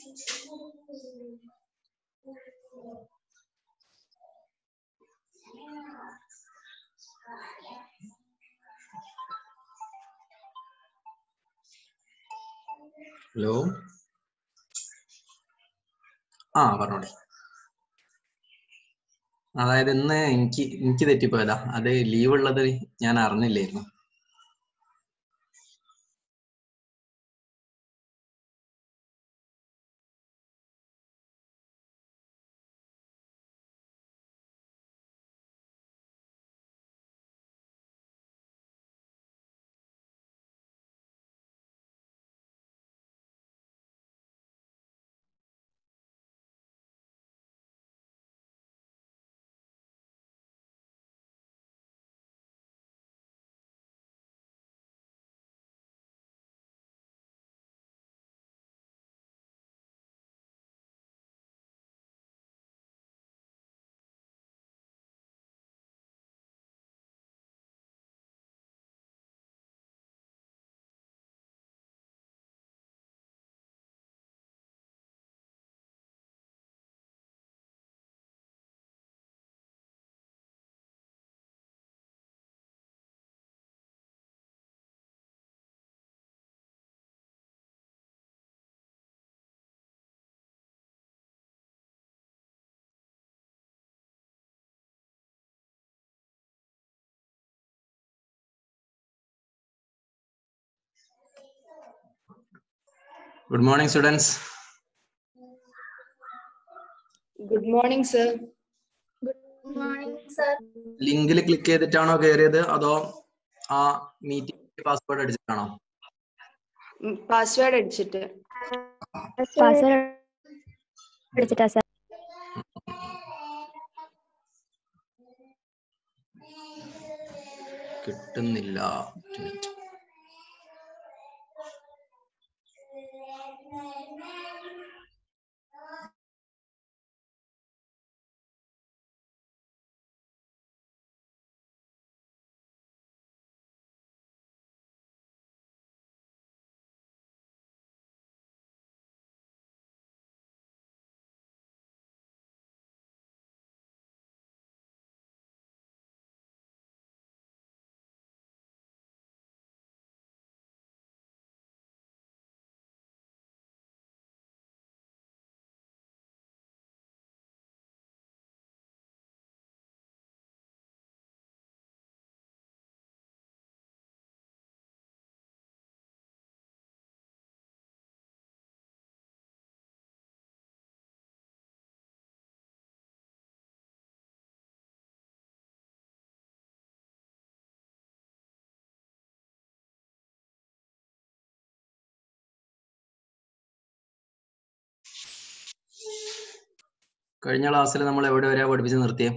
Hello ആ പറഞ്ഞോളി അതായത് ഇന്ന് എനിക്ക് എനിക്ക് തെറ്റിപ്പോയതാ അത് ലീവ് ഉള്ളത് ഞാൻ അറിഞ്ഞില്ലായിരുന്നു good morning students good morning sir good morning sir ലിങ്കിൽ ക്ലിക്ക് ചെയ്തിട്ടാണോ കയറിയത് അതോ ആ മീറ്റിംഗ് പാസ്വേഡ് അടിച്ചിട്ടാണോ പാസ്വേഡ് അടിച്ചിട്ട് പാസ്വേഡ് അടിച്ചിട്ടാ സർ കിട്ടുന്നില്ല ഒരു minute. കഴിഞ്ഞ ക്ലാസ്സിൽ നമ്മൾ എവിടെ വരെയാ പഠിപ്പിച്ച് നിർത്തിയേ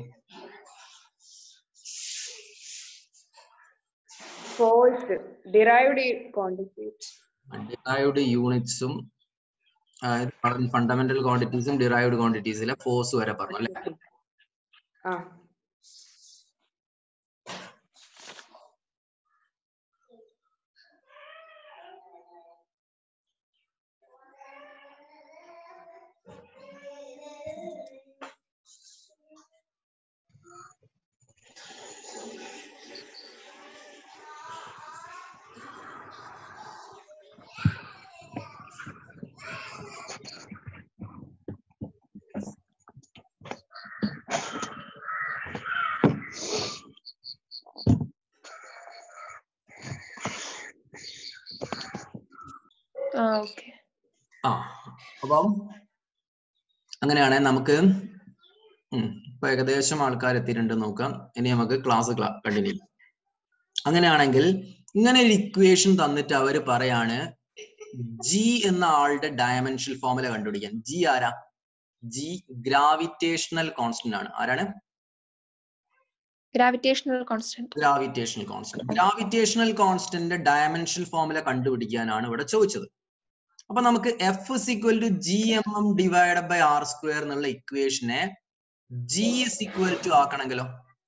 ഫോഴ്സ് ഡിറൈവ്ഡ് ക്വാണ്ടിറ്റീസ് ഡിറൈവ്ഡ് യൂണിറ്റ്സും ഫണ്ടമെന്റൽ ക്വാണ്ടിറ്റീസും ഡിറൈവ്ഡ് ക്വാണ്ടിറ്റീസിലെ ഫോഴ്സ് വരെ പറഞ്ഞു അല്ലെ ആ ആ ഓക്കെ ആ അപ്പം അങ്ങനെയാണെങ്കിൽ നമുക്ക് ഉം, ഇപ്പൊ ഏകദേശം ആൾക്കാർ എത്തിയിട്ടുണ്ട് നോക്കാം ഇനി നമുക്ക് ക്ലാസ് കണ്ടിന്യൂ ചെയ്യാം അങ്ങനെയാണെങ്കിൽ ഇങ്ങനെ ഒരു ഇക്വേഷൻ തന്നിട്ട് അവര് പറയാണ് ജി എന്ന ആളുടെ ഡയമെൻഷൽ ഫോമുല കണ്ടുപിടിക്കാൻ ജി ആരാ ജി ഗ്രാവിറ്റേഷണൽ കോൺസ്റ്റന്റ് ആണ് ആരാണ് gravitational constant gravitational constant gravitational constant dimensional formula കണ്ടുപിടിക്കാനാണ് ഇവിടെ ചോദിച്ചത് അപ്പൊ നമുക്ക് F is equal to G M M divide by R square എന്നുള്ള ഇക്വേഷനെ ജി ഇസ് ഈക്വൽ ടു ആക്കണമെങ്കിലോ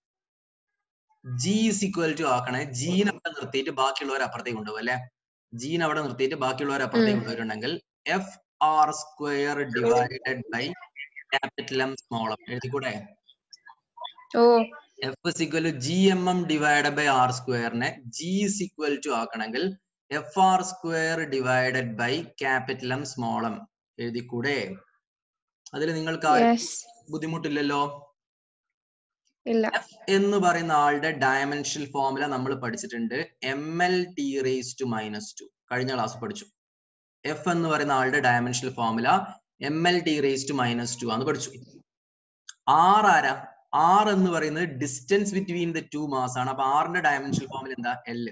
ജി ഇസ് ഈക്വൽ ടു ആക്കണേ ജീൻ അവിടെ നിർത്തിയിട്ട് ബാക്കിയുള്ളവർ അപ്പുറത്തേക്ക് കൊണ്ടുപോകും അല്ലെ ജീൻ അവിടെ നിർത്തിയിട്ട് ബാക്കിയുള്ളവർ അപ്പുറത്തേക്ക് കൊണ്ടുവരുന്നുണ്ടെങ്കിൽ F R square divided by capital M small M എഴുതിക്കൂടെ ഓ F is equal to G M M divided by R സ്ക്വയറിനെ ജി ഇസ് ഈക്വൽ ടു ആക്കണമെങ്കിൽ F R square divided by capital M small M എഴുതിക്കൂടെ അതിൽ നിങ്ങൾക്ക് ആ yes ബുദ്ധിമുട്ടില്ലല്ലോ ഇല്ല F എന്ന് പറയുന്ന ആളുടെ ഡയമെൻഷൽ ഫോർമുല നമ്മൾ പഠിച്ചിട്ടുണ്ട് M L T raise to minus two കഴിഞ്ഞ ക്ലാസ് പഠിച്ചു എഫ് എന്ന് പറയുന്ന ആളുടെ dimensional formula M L T raise to minus two ആണ് പഠിച്ചു ആർ ആരാ ആർ എന്ന് പറയുന്നത് distance between the two mass ആണ് അപ്പൊ ആറിന്റെ ഡയമെൻഷൽ ഫോർമുല എന്താ എൽ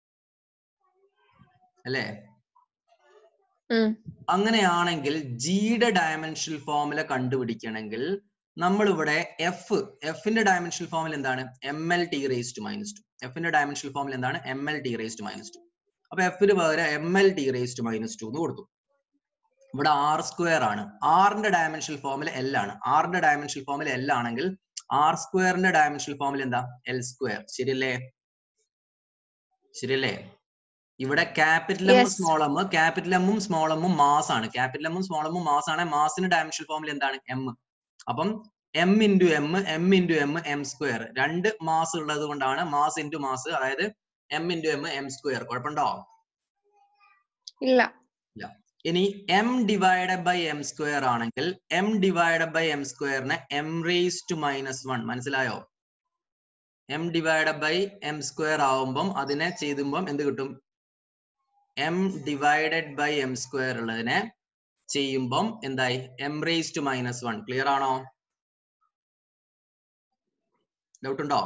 അല്ലേ ഉം അങ്ങനെയാണെങ്കിൽ ജിയുടെ ഡയമെൻഷൽ ഫോർമുല കണ്ടുപിടിക്കണമെങ്കിൽ നമ്മൾ ഇവിടെ എഫ് എഫിന്റെ ഡയമെൻഷൽ ഫോർമുല എന്താണ് M L T raise to minus two എഫിന്റെ ഡയമെൻഷൽ ഫോർമുല എന്താണ് M L T raise to minus two അപ്പൊ എഫിന് പകരം M L T raise to minus two എന്ന് കൊടുത്തു ഇവിടെ ആർ സ്ക്വയർ ആണ് ആറിന്റെ ഡയമെൻഷൽ ഫോർമുല എൽ ആണ് ആറിന്റെ ഡയമെൻഷൽ ഫോർമുല എൽ ആണെങ്കിൽ ആർ സ്ക്വയറിന്റെ ഡയമെൻഷൽ ഫോർമുല എന്താ എൽ സ്ക്വയർ ശരിയല്ലേ ശരിയല്ലേ ഇവിടെ capital M Yes. Small M capital എമ്മും സ്മോൾ എമ്മും മാസ് ആണ് ക്യാപിറ്റൽ എമ്മും സ്മോൾ എമ്മും മാസ് ആണ് മാസിന്റെ ഡയമെൻഷൽ ഫോർമുല എന്താണ് എം അപ്പം M into M M into M M square രണ്ട് മാസ് ഉള്ളത് കൊണ്ടാണ് മാസ് ഇൻറ്റു മാസ് അതായത് M into M M square കുഴപ്പമുണ്ടോ ഇല്ല ഇനി M divided by M square ആണെങ്കിൽ എം ഡിവൈഡഡ് ബൈ എം സ്ക്വയറിനെ M raise to minus one മനസ്സിലായോ M divided by M square ആവുമ്പം അതിനെ ചെയ്തുമ്പം എന്ത് കിട്ടും M divided by M square ഉള്ളതിനെ ചെയ്യുമ്പം എന്തായി M raise to minus one clear ആണോ ഡൗട്ട് ഉണ്ടോ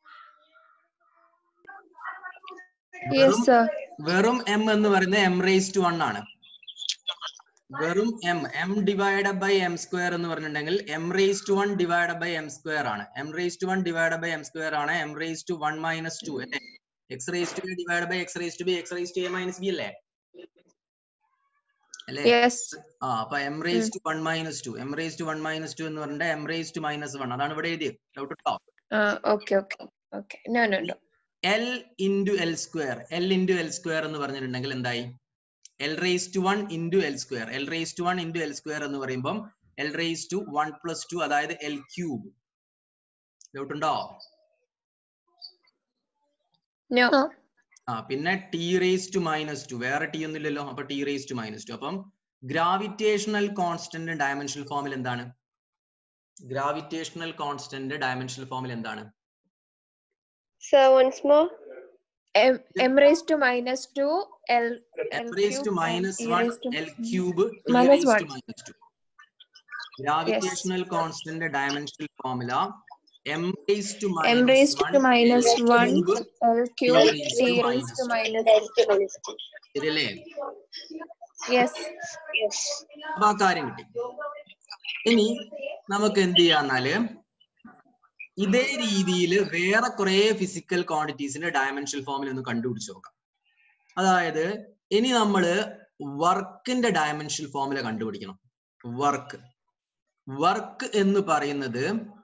യെസ് സർ വെറും എം എന്ന് പറയുന്നത് എം റേസ് ടു വൺ ആണ് വെറും M M divide by M square എന്ന് പറഞ്ഞിട്ടുണ്ടെങ്കിൽ M raise to one divide by M square ആണ് M raise to one divide by M square ആണ് M raise to one minus two അല്ലേ X raise to divide by X raise to B X raise to A minus B അല്ലേ അല്ലേ yes ആ അപ്പൊ M raise to one minus two M raise to one minus two എന്ന് പറഞ്ഞിട്ട് M raise to minus one അതാണ് ഇവിടെ എഴുതിയത് doubt ഉണ്ടോ okay okay okay no no no L into L square L into L square എന്ന് പറഞ്ഞിട്ടുണ്ടെങ്കിൽ എന്തായി L raise to one into L square L raise to one into L square എന്ന് പറയുമ്പം L raise to one plus two അതായത് L cube doubt ഉണ്ടോ no ആ പിന്നെ T raise to minus two വേറെ ടി ഒന്നും ഇല്ലല്ലോ അപ്പൊ T raise to minus two അപ്പം ഗ്രാവിറ്റേഷണൽ കോൺസ്റ്റന്റ് ഡയമെൻഷണൽ ഫോമിൽ എന്താണ് ഗ്രാവിറ്റേഷണൽ കോൺസ്റ്റന്റ് ഡയമെൻഷണൽ ഫോമിൽ എന്താണ് Sir, once more. m raised to minus 2 l L L raise to cube and minus E one raised to- L cube T Minus raise to one. Minus two gravitational constant dimensional formula M raise to m raised to minus 1 cube l cube raised t to raised to minus minus ശരിയല്ലേ yes അപ്പൊ ആ കാര്യം കിട്ടി ഇനി നമുക്ക് എന്ത് ചെയ്യാന്നാല് ഇതേ രീതിയിൽ വേറെ കുറെ ഫിസിക്കൽ ക്വാണ്ടിറ്റീസിന്റെ ഡയമെൻഷൽ ഫോമിൽ ഒന്ന് കണ്ടുപിടിച്ച് നോക്കാം അതായത് ഇനി നമ്മള് വർക്കിന്റെ ഡയമെൻഷൽ ഫോമുല കണ്ടുപിടിക്കണം വർക്ക് വർക്ക് എന്ന് പറയുന്നത്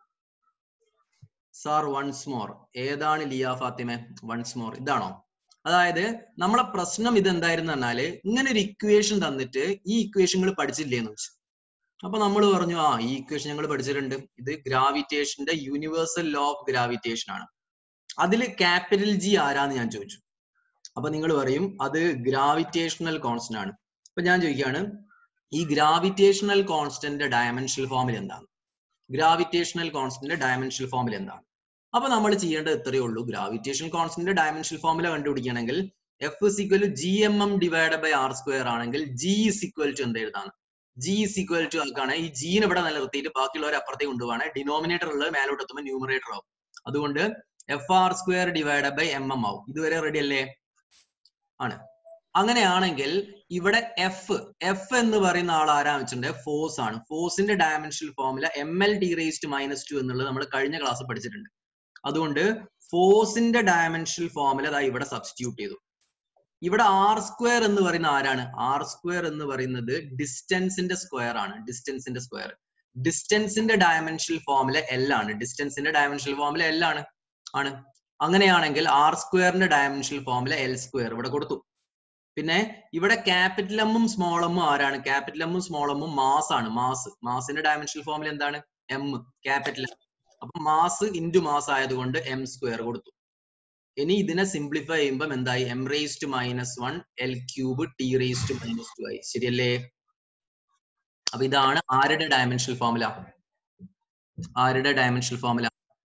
സാർ വൺസ് മോർ ഏതാണ് ലിയ ഫാത്തിമെ വൺസ് മോർ ഇതാണോ അതായത് നമ്മളെ പ്രശ്നം ഇതെന്തായിരുന്നു പറഞ്ഞാല് ഇങ്ങനെ ഒരു ഇക്വേഷൻ തന്നിട്ട് ഈ ഇക്വേഷൻ പഠിച്ചില്ലേന്ന് വെച്ചു അപ്പൊ നമ്മൾ പറഞ്ഞു ആ ഈ ഇക്വേഷൻ ഞങ്ങൾ പഠിച്ചിട്ടുണ്ട് ഇത് ഗ്രാവിറ്റേഷന്റെ യൂണിവേഴ്സൽ ലോ ഓഫ് ഗ്രാവിറ്റേഷൻ ആണ് അതിൽ ക്യാപിറ്റൽ ജി ആരാന്ന് ഞാൻ ചോദിച്ചു അപ്പൊ നിങ്ങൾ പറയും അത് ഗ്രാവിറ്റേഷണൽ കോൺസ്റ്റന്റ് ആണ് അപ്പൊ ഞാൻ ചോദിക്കുകയാണ് ഈ ഗ്രാവിറ്റേഷണൽ കോൺസ്റ്റന്റ് ഡയമെൻഷണൽ ഫോമിൽ എന്താണ് ഗ്രാവിറ്റേഷണൽ കോൺസ്റ്റന്റ് ഡയമെൻഷണൽ ഫോമിൽ എന്താണ് അപ്പൊ നമ്മൾ ചെയ്യേണ്ടത് ഇത്രയേ ഉള്ളൂ ഗ്രാവിറ്റേഷണൽ കോൺസ്റ്റന്റ് ഡയമെൻഷണൽ ഫോമില കണ്ടുപിടിക്കുകയാണെങ്കിൽ F is equal to G M M divide by R square ആണെങ്കിൽ ജി ഇസ് ഇക്വൽ ടു എന്ത് എഴുതാണ് ജി ഇസ് ഇക്വൽ ടു ആക്കാണ് ഈ ജീൻ ഇവിടെ നിലനിർത്തിയിട്ട് ബാക്കിയുള്ളവരെ അപ്പുറത്തേക്ക് കൊണ്ടുപോവാണ് ഡിനോമിനേറ്റർ ഉള്ളത് മേലോട്ട് എത്തുമ്പോൾ ന്യൂമറേറ്റർ ആവും അതുകൊണ്ട് F R square divide by M M ആവും ഇതുവരെ റെഡി അല്ലേ ആണ് അങ്ങനെയാണെങ്കിൽ ഇവിടെ എഫ് എഫ് എന്ന് പറയുന്ന ആൾ ആരാ വെച്ചിട്ടുണ്ട് ഫോഴ്സ് ആണ് ഫോഴ്സിന്റെ dimensional formula M L D raised minus two എന്നുള്ളത് നമ്മൾ കഴിഞ്ഞ ക്ലാസ് പഠിച്ചിട്ടുണ്ട് അതുകൊണ്ട് ഫോഴ്സിന്റെ ഡയമെൻഷണൽ ഫോമുല അതാ ഇവിടെ സബ്സ്റ്റിറ്റ്യൂട്ട് ചെയ്തു ഇവിടെ ആർ സ്ക്വയർ എന്ന് പറയുന്ന ആരാണ് ആർ സ്ക്വയർ എന്ന് പറയുന്നത് ഡിസ്റ്റൻസിന്റെ സ്ക്വയർ ആണ് ഡിസ്റ്റൻസിന്റെ സ്ക്വയർ ഡിസ്റ്റൻസിന്റെ ഡയമെൻഷണൽ ഫോമുല എൽ ആണ് ഡിസ്റ്റൻസിന്റെ ഡയമെൻഷണൽ ഫോമുല എൽ ആണ് ആണ് അങ്ങനെയാണെങ്കിൽ ആർ സ്ക്വയറിന്റെ ഡയമെൻഷണൽ ഫോമുല എൽ സ്ക്വയർ ഇവിടെ കൊടുത്തു പിന്നെ ഇവിടെ ക്യാപിറ്റൽ എമ്മും സ്മോൾ എമ്മും ആരാണ് ക്യാപിറ്റൽ എമ്മും സ്മോൾ എമ്മും മാസ് ആണ് മാസ് മാസിന്റെ ഡയമെൻഷണൽ ഫോമിൽ എന്താണ് എം ക്യാപിറ്റൽ അപ്പൊ മാസ് ഇൻറ്റു മാസ് ആയതുകൊണ്ട് എം സ്ക്വയർ കൊടുത്തു ഇനി ഇതിനെ സിംപ്ലിഫൈ ചെയ്യുമ്പോൾ എന്തായി M raise to minus one L cube T raise to minus two ആയി ശരിയല്ലേ അപ്പൊ ഇതാണ് ആരുടെ ഡയമെൻഷണൽ ഫോമുല ആരുടെ ഡയമെൻഷണൽ ഫോമുല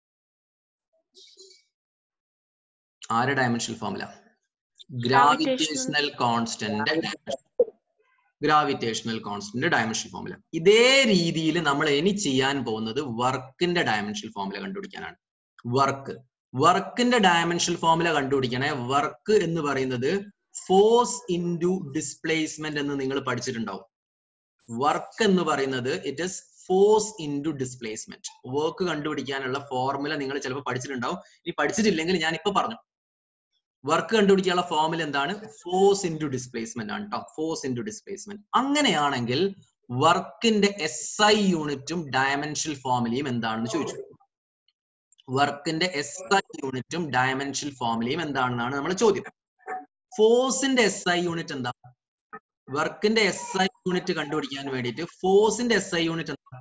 ആരുടെ dimensional formula gravitational constant gravitational constant dimensional formula ഇതേ രീതിയിൽ നമ്മൾ ഇനി ചെയ്യാൻ പോകുന്നത് വർക്കിന്റെ ഡയമെൻഷണൽ ഫോമുല കണ്ടുപിടിക്കാനാണ് വർക്ക് വർക്കിന്റെ ഡയമെൻഷണൽ ഫോമുല കണ്ടുപിടിക്കണേ വർക്ക് എന്ന് പറയുന്നത് ഫോഴ്സ് ഇൻറ്റു ഡിസ്പ്ലേസ്മെന്റ് എന്ന് നിങ്ങൾ പഠിച്ചിട്ടുണ്ടാവും വർക്ക് എന്ന് പറയുന്നത് it is force into displacement work കണ്ടുപിടിക്കാനുള്ള ഫോർമുല നിങ്ങൾ ചിലപ്പോൾ പഠിച്ചിട്ടുണ്ടാവും ഇനി പഠിച്ചിട്ടില്ലെങ്കിൽ ഞാൻ ഇപ്പൊ പറഞ്ഞു വർക്ക് കണ്ടുപിടിക്കാനുള്ള ഫോർമുല എന്താണ് ഫോഴ്സ് ഇൻറ്റു ഡിസ്പ്ലേസ്മെന്റ് ആണ് കേട്ടോ ഫോഴ്സ് ഇൻറ്റു ഡിസ്പ്ലേസ്മെന്റ് അങ്ങനെയാണെങ്കിൽ വർക്കിന്റെ എസ് ഐ യൂണിറ്റും ഡയമെൻഷൽ ഫോർമുലയും എന്താണെന്ന് ചോദിച്ചു വർക്കിന്റെ എസ് ഐ യൂണിറ്റും ഡയമെൻഷൽ ഫോർമുലയും എന്താണെന്നാണ് നമ്മുടെ ചോദ്യം ഫോഴ്സിന്റെ എസ് ഐ യൂണിറ്റ് എന്താ വർക്കിന്റെ എസ് ഐ യൂണിറ്റ് കണ്ടുപിടിക്കാൻ വേണ്ടിയിട്ട് ഫോഴ്സിന്റെ എസ് ഐ യൂണിറ്റ് എന്താ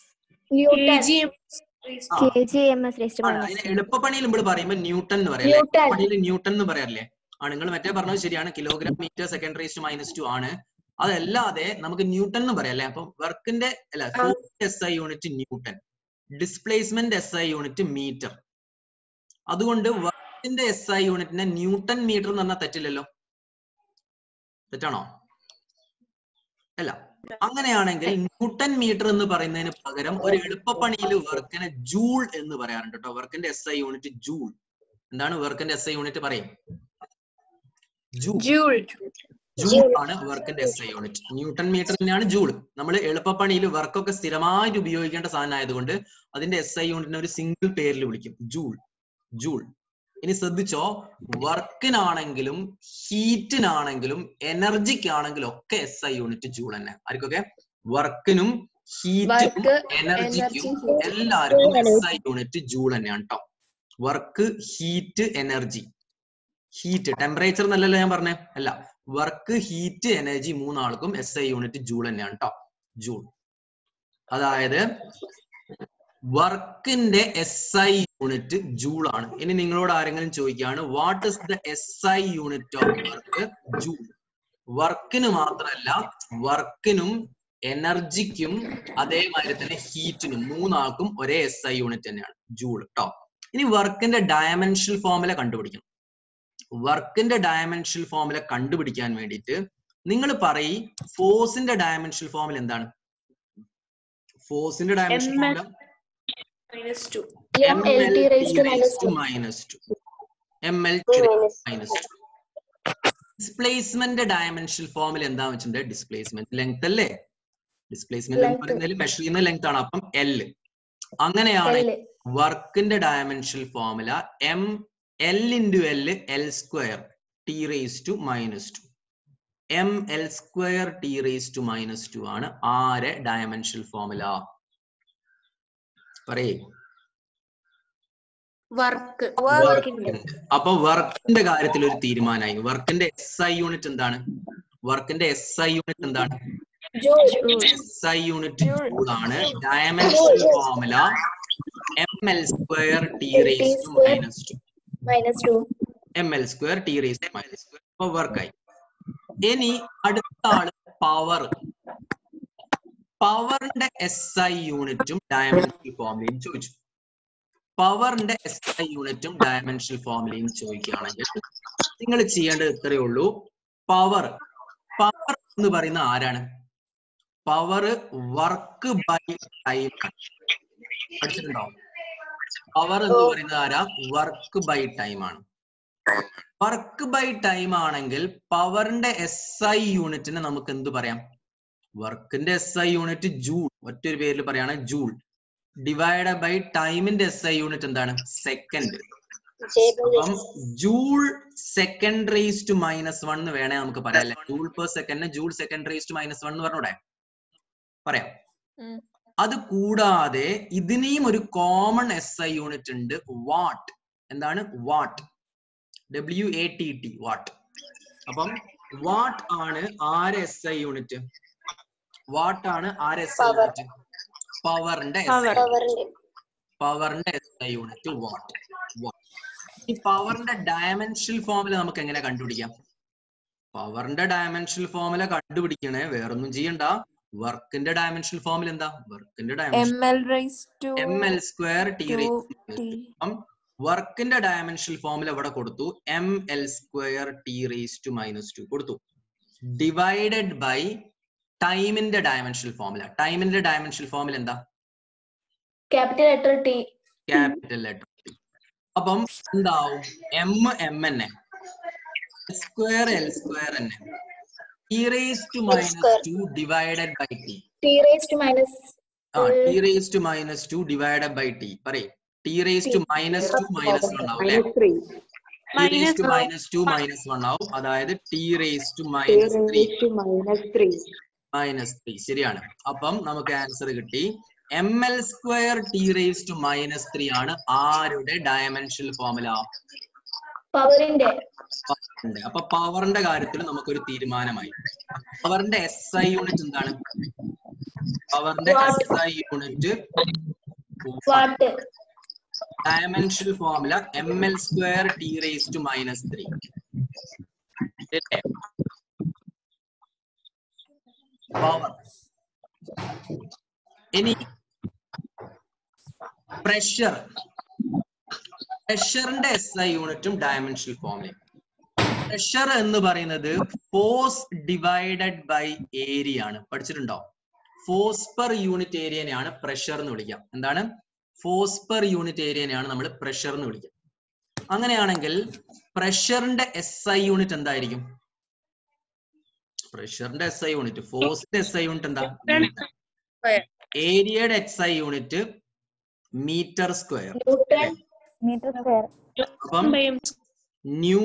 ആ, കെ ജി എം എസ് റേസ്റ്റ് ആണ്. അതിന് എളുപ്പപ്പണിയിൽ നമ്മൾ പറയുമ്പോൾ ന്യൂട്ടൺ എന്ന് പറയാം ന്യൂട്ടൺ. പണിയിൽ ന്യൂട്ടൺ എന്ന് പറയാറില്ലേ ആ നിങ്ങൾ മറ്റേ പറഞ്ഞത് ശരിയാണ് kilogram metre second raised minus two ആണ് അതല്ലാതെ നമുക്ക് ന്യൂട്ടൺ എന്ന് പറയാം അല്ലെ അപ്പൊ വർക്കിന്റെ അല്ല S I unit newton displacement S I unit metre അതുകൊണ്ട് വർക്കിന്റെ എസ് ഐ യൂണിറ്റിനെ ന്യൂട്ടൺ മീറ്റർ എന്ന് പറഞ്ഞാൽ തെറ്റില്ലല്ലോ തെറ്റാണോ അല്ല അങ്ങനെയാണെങ്കിൽ ന്യൂട്ടൺ മീറ്റർ എന്ന് പറയുന്നതിന് പകരം ഒരു എളുപ്പപ്പണിയിൽ വർക്കിനെ ജൂൾ എന്ന് പറയാറുണ്ട് കേട്ടോ വർക്കിന്റെ എസ് ഐ യൂണിറ്റ് ജൂൾ എന്താണ് വർക്കിന്റെ എസ് ഐ യൂണിറ്റ് പറയും ജൂൾ ജൂൾ ജൂൾ ആണ് വർക്കിന്റെ S I unit newton metre തന്നെയാണ് ജൂൾ നമ്മൾ എളുപ്പപ്പണിയിൽ വർക്കൊക്കെ സ്ഥിരമായിട്ട് ഉപയോഗിക്കേണ്ട സാധനം ആയതുകൊണ്ട് അതിന്റെ എസ് ഐ യൂണിറ്റിനെ ഒരു സിംഗിൾ പേരിൽ വിളിക്കും ജൂൾ ജൂൾ ഇനി ശ്രദ്ധിച്ചോ വർക്കിനാണെങ്കിലും ഹീറ്റിനാണെങ്കിലും എനർജിക്കാണെങ്കിലും ഒക്കെ എസ് ഐ യൂണിറ്റ് ജൂൾ തന്നെ ആർക്കൊക്കെ വർക്കിനും ഹീറ്റിനും വർക്ക് എനർജിക്കും എനർജി എല്ലാവർക്കും എസ് ഐ യൂണിറ്റ് ജൂൾ തന്നെയാണ് കേട്ടോ work heat energy heat temperature എന്നല്ലല്ലോ ഞാൻ പറഞ്ഞേ അല്ല വർക്ക് ഹീറ്റ് എനർജി മൂന്നാൾക്കും എസ് ഐ യൂണിറ്റ് ജൂൾ തന്നെയാണ് കേട്ടോ ജൂൾ അതായത് വർക്കിന്റെ എസ് ഐ യൂണിറ്റ് ജൂൾ ആണ് ഇനി നിങ്ങളോട് ആരെങ്കിലും ചോദിക്കുകയാണ് what is the S I unit of work joule വർക്കിന് മാത്രമല്ല വർക്കിനും എനർജിക്കും അതേമാതിരി തന്നെ ഹീറ്റിനും മൂന്നാൾക്കും ഒരേ എസ് ഐ യൂണിറ്റ് തന്നെയാണ് ജൂൾ കേട്ടോ ഇനി വർക്കിന്റെ ഡയമെൻഷണൽ ഫോമുല കണ്ടുപിടിക്കണം വർക്കിന്റെ ഡയമെൻഷണൽ ഫോമുല കണ്ടുപിടിക്കാൻ വേണ്ടിയിട്ട് നിങ്ങൾ പറയി ഫോഴ്സിന്റെ ഡയമെൻഷണൽ ഫോമുല എന്താണ് ഫോഴ്സിന്റെ dimensional formula minus two M L T raised minus two minus two M L minus two displacement dimensional ഫോമിൽ എന്താ വെച്ചിട്ടുണ്ട് ഡിസ്പ്ലേസ്മെന്റ് ലെങ്ത് അല്ലേ ഡിസ്പ്ലേസ്മെന്റ് എന്ന് Length. പറയുന്നതിൽ മെഷർ ചെയ്യുന്ന ലെങ്ത് ആണ് അപ്പം എൽ അങ്ങനെയാണ് എൽ വർക്കിന്റെ dimensional formula M L into L L square T raise to minus two M L square T raise to minus two ആണ് ആരെ ഡയമെൻഷണൽ ഫോമുല പറയേ വർക്ക് വർക്കിന്റെ അപ്പൊ വർക്കിന്റെ കാര്യത്തിൽ ഒരു തീരുമാനമായി വർക്കിന്റെ എസ് ഐ യൂണിറ്റ് എന്താണ് വർക്കിന്റെ എസ് ഐ യൂണിറ്റ് എന്താണ് എസ് ഐ യൂണിറ്റ് ജൂൾ ആണ് dimensional formula M L square T raise to minus two minus two M L square T raise to minus square അപ്പൊ വർക്കായി ഇനി അടുത്ത ആള് പവർ പവറിന്റെ എസ് ഐ യൂണിറ്റും ഡയമെൻഷണൽ ഫോമുലയും ചോദിച്ചു പവറിന്റെ എസ് ഐ യൂണിറ്റും ഡയമെൻഷണൽ ഫോമുലയും ചോദിക്കുകയാണെങ്കിൽ നിങ്ങൾ ചെയ്യേണ്ടത് ഇത്രയേ ഉള്ളൂ പവർ പവർ എന്ന് പറയുന്ന ആരാണ് പവർ വർക്ക് ബൈ ടൈം പഠിച്ചിട്ടുണ്ടോ പവർ എന്ന് പറയുന്നത് ആരാ വർക്ക് ബൈ ടൈം ആണ് വർക്ക് ബൈ ടൈം ആണെങ്കിൽ പവറിന്റെ എസ് ഐ യൂണിറ്റിന് നമുക്ക് എന്ത് പറയാം വർക്കിന്റെ എസ് ഐ യൂണിറ്റ് ജൂൾ ഒറ്റൊരു പേരിൽ പറയാണ് ജൂൾ ഡിവൈഡ് ബൈ ടൈമിന്റെ എസ് ഐ യൂണിറ്റ് എന്താണ് സെക്കൻഡ് അപ്പം joule second raise to minus one എന്ന് വേണേ നമുക്ക് പറയാം അല്ലെ joule per second joule second raise to minus one എന്ന് പറഞ്ഞൂടെ പറയാം ഉം. അത് കൂടാതെ ഇതിനെയും ഒരു കോമൺ എസ് ഐ യൂണിറ്റ് ഉണ്ട് വാട്ട് എന്താണ് watt W A T T watt അപ്പം വാട്ട് ആണ് ആര് എസ് ഐ യൂണിറ്റ് വാട്ട് ആണ് ആര് എസ് ഐ Power. യൂണിറ്റ് പവറിന്റെ എസ് ഐ പവറിന്റെ പവറിന്റെ എസ് ഐ യൂണിറ്റ് വാട്ട് ഈ പവറിന്റെ ഡയമെൻഷൽ ഫോമുല നമുക്ക് എങ്ങനെ കണ്ടുപിടിക്കാം പവറിന്റെ ഡയമെൻഷൽ ഫോമുല കണ്ടുപിടിക്കണേ വേറൊന്നും ചെയ്യണ്ട വർക്കിന്റെ ഡയമെൻഷൽ ഫോമുല എന്താ വർക്കിന്റെ dimension M L raise to M L square T T വർക്കിന്റെ ഡയമെൻഷൽ ഫോമുല ഇവിടെ കൊടുത്തു M L square T raise to minus two കൊടുത്തു ഡിവൈഡഡ് ബൈ ടൈമിന്റെ ഡയമെൻഷൽ ഫോമുല ടൈമിന്റെ ഡയമെൻഷൽ ഫോമുല എന്താ Capital letter T. Capital letter അപ്പം എന്താവും M M എന്നെ സ്ക്വയർ എൽ സ്ക്വയർ എന്നെ T raise to minus square. Two divided by T T raised to minus. ആ T raise to minus two divided by T പറയും T raise to minus two minus one ആവും അല്ലെ T raise to minus two minus one ആവും അതായത് T raise to minus three minus three ശരിയാണ് അപ്പം നമുക്ക് answer കിട്ടി M L square T raise to minus three ആണ് ആരുടെ dimensional formula Power in there. പവറിന്റെ അപ്പൊ പവറിന്റെ കാര്യത്തിൽ നമുക്കൊരു തീരുമാനമായി പവറിന്റെ എസ് ഐ യൂണിറ്റ് എന്താണ് പവറിന്റെ Watt. S I unit Watt. Dimensional formula M L square T raise to minus three power ഇനി പ്രഷർ പ്രഷറിന്റെ എസ് ഐ യൂണിറ്റും ഡയമെൻഷൽ ഫോമുലയും പ്രഷർ എന്ന് പറയുന്നത് ഫോഴ്സ് ഡിവൈഡഡ് ബൈ ഏരിയ ആണ് പഠിച്ചിട്ടുണ്ടോ ഫോഴ്സ് പെർ യൂണിറ്റ് ഏരിയനെയാണ് പ്രഷർ എന്ന് വിളിക്കാം എന്താണ് ഫോഴ്സ് പെർ യൂണിറ്റ് ഏരിയനെയാണ് നമ്മൾ പ്രഷർ എന്ന് വിളിക്കുക അങ്ങനെയാണെങ്കിൽ പ്രഷറിന്റെ എസ് ഐ യൂണിറ്റ് എന്തായിരിക്കും പ്രഷറിന്റെ എസ് ഐ യൂണിറ്റ് ഫോഴ്സിന്റെ എസ് ഐ യൂണിറ്റ് എന്താ ഏരിയയുടെ X I unit meter square Newton. meter square. അപ്പം new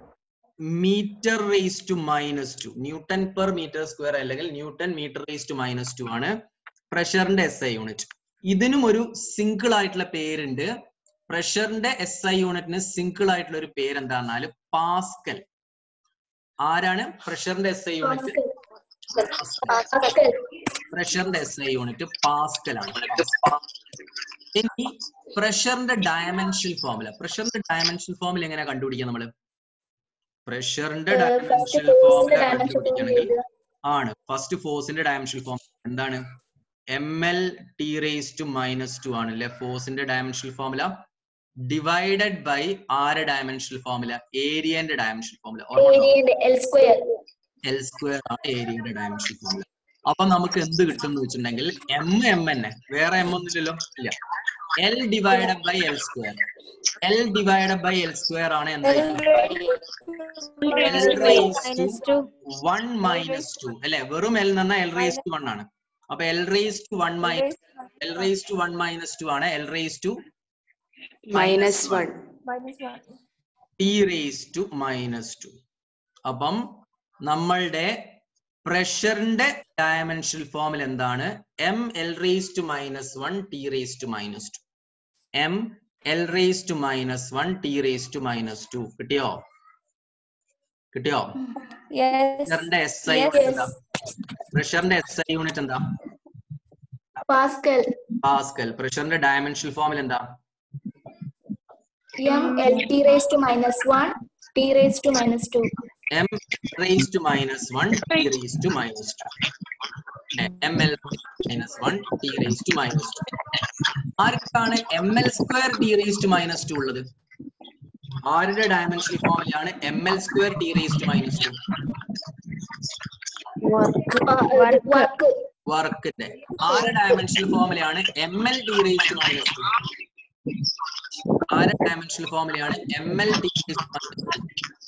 meter raise to minus two newton per meter square അല്ലെങ്കിൽ newton meter raise to minus two ആണ് പ്രഷറിന്റെ S I unit ഇതിനും ഒരു single ആയിട്ടുള്ള പേരുണ്ട് പ്രഷറിന്റെ എസ് ഐ യൂണിറ്റിന് സിംഗിൾ ആയിട്ടുള്ള ഒരു പേര് എന്താണെന്നാല് പാസ്കൽ ആരാണ് പ്രഷറിന്റെ S I unit Pascal. Pascal. പ്രഷറിന്റെ എസ് ഐ യൂണിറ്റ് പാസ്കൽ ആണ് ഇനി പ്രഷറിന്റെ ഡയമെൻഷൻ ഫോമുല പ്രഷറിന്റെ ഡയമെൻഷൻ ഫോമുല എങ്ങനെ കണ്ടുപിടിക്കുക നമ്മള് പ്രഷറിന്റെ Uh, first dimension force formula ന്റെ dimension form കണ്ടുപിടിക്കണമെങ്കിൽ എഴുതുക. ആണ് ഫസ്റ്റ് ഫോഴ്സിന്റെ ഡയമെൻഷൻ ഫോം എന്താണ് M L T raise to minus two ആണ് അല്ലെ ഫോഴ്സിന്റെ ഡയമെൻഷൻ ഫോമുല ഡിവൈഡഡ് ബൈ ആരെ ഡയമെൻഷൻ ഫോമുല ഏരിയന്റെ dimension formula Area and L square. L square ആണ് ഏരിയയുടെ ഡയമെൻഷൻ ഫോമുല അപ്പൊ നമുക്ക് എന്ത് കിട്ടും എന്ന് വെച്ചിട്ടുണ്ടെങ്കിൽ എം എം തന്നെ വേറെ എം ഒന്നുമില്ലല്ലോ ഇല്ല L divided by L square L divided by L square ആണ് എന്തായിരിക്കും L raise to one minus two അല്ലെ വെറും എൽ എന്ന് പറഞ്ഞാൽ എൽ റേസ് ടു വൺ ആണ് അപ്പൊ L raise to one minus L raise to one minus two ആണ് L raise to minus one minus one. T raise to minus two അപ്പം നമ്മളുടെ പ്രഷറിന്റെ ഡയമെൻഷൽ ഫോമിൽ എന്താണ് M L raise to minus one T raise to minus two M L raise to minus one T raise to minus two കിട്ടിയോ കിട്ടിയോ Yes. പ്രഷറിന്റെ S I Yes. Unit എന്താ പ്രഷറിന്റെ എസ് ഐ യൂണിറ്റ് എന്താ Pascal. Pascal പ്രഷറിന്റെ dimensional ഫോമിൽ എന്താ M L T raised to minus 1. T raised to minus 2. m raised to minus 1 t raised to minus 2 m l minus 1 t raised to minus 2 ആർക്കാണ് M L square T raise to minus two ഉള്ളത് ആരുടെ dimension ഫോമിലാണ് M L square T raise to minus two Uh, work. വർക്കിന്റെ ആരുടെ dimension ഫോമിലാണ് M L T raise to minus two ആരുടെ dimension ഫോമിലാണ് M L T raise to minus